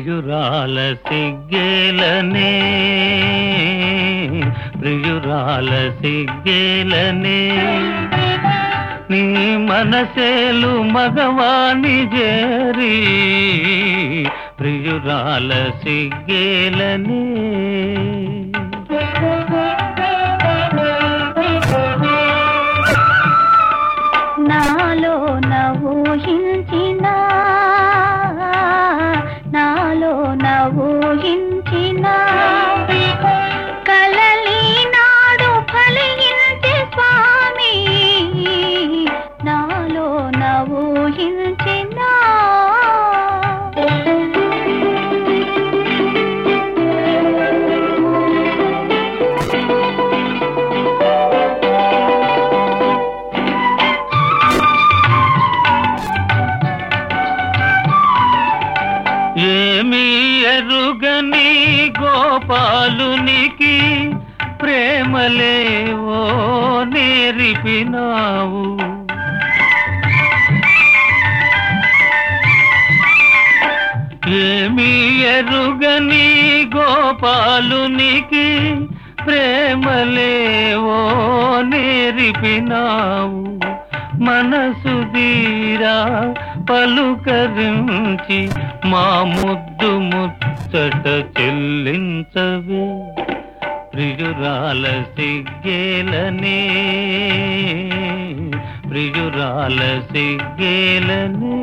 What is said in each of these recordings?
ప్రియురాల సిగ్గేలనే ప్రియురాల సిగ్గేలనే నీ మనసేలు మగవాణి జేరి ప్రియురాల సిగ్గేలనే నాలో నవూహించిన నాలో నవూహించిన కలలి నాడు ఫలించే స్వామి నాలో నవూహించిన ఏమీ ఎరుగని గోపాలునికి ప్రేమలేవో నేరిపినావు ఏమీ ఎరుగని గోపాలునికి ప్రేమలేవో నేరిపినావు మనసు తీరా పలుకరించి మా ముద్దు ముచ్చట చెల్లించవే ప్రియురాల సిగ్గేలనే ప్రియురాల సిగ్గేలనే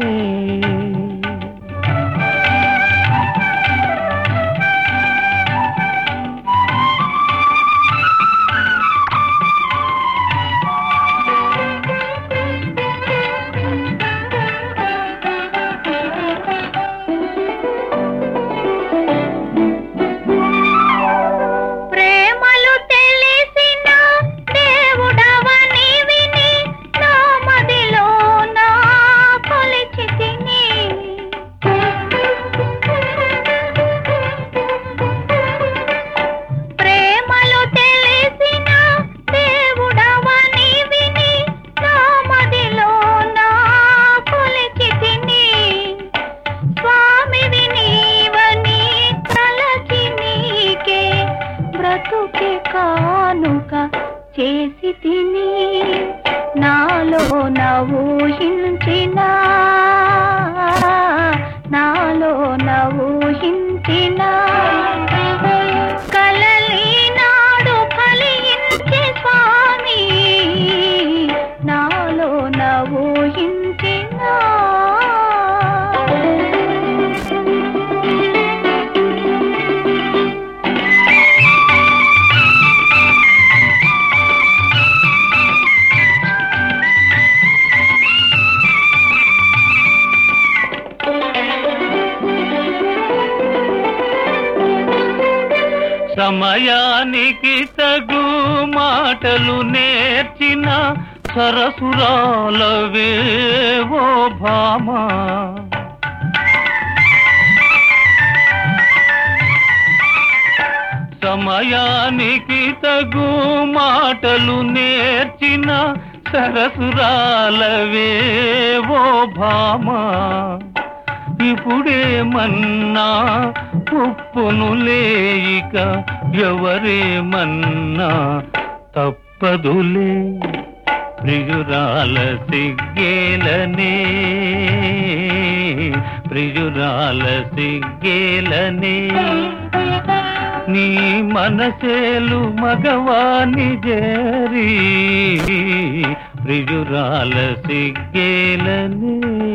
ప్రేమలు తెలిసిన దేవుడవని విని నా మదిలో నా కొలిచితిని ప్రేమలు తెలిసిన దేవుడవని విని నా మదిలో నా కొలిచితిని స్వామివి నీవని తలచి నీకే బ్రతుకే కానుక చేసి తిని నాలో నవూహించిన నాలో నవూహించిన కలలి నాడు ఫలించే స్వామి నాలో నవూహించిన సమయానికి తగు మాటలు నేర్చిన సరసురాలవేవో భామా సమయానికి తగు మాటలు నేర్చిన సరసురాలవేవో భామా ఇప్పుడేమన్నా ఉప్పును లేయిక ఎవరేమన్నా తప్పదులే ప్రియురాల సిగ్గేలనే ప్రియురాల సిగ్గేలనే నీ మనసేలు మగవాణి జరి ప్రియురాల సిగ్గేలనే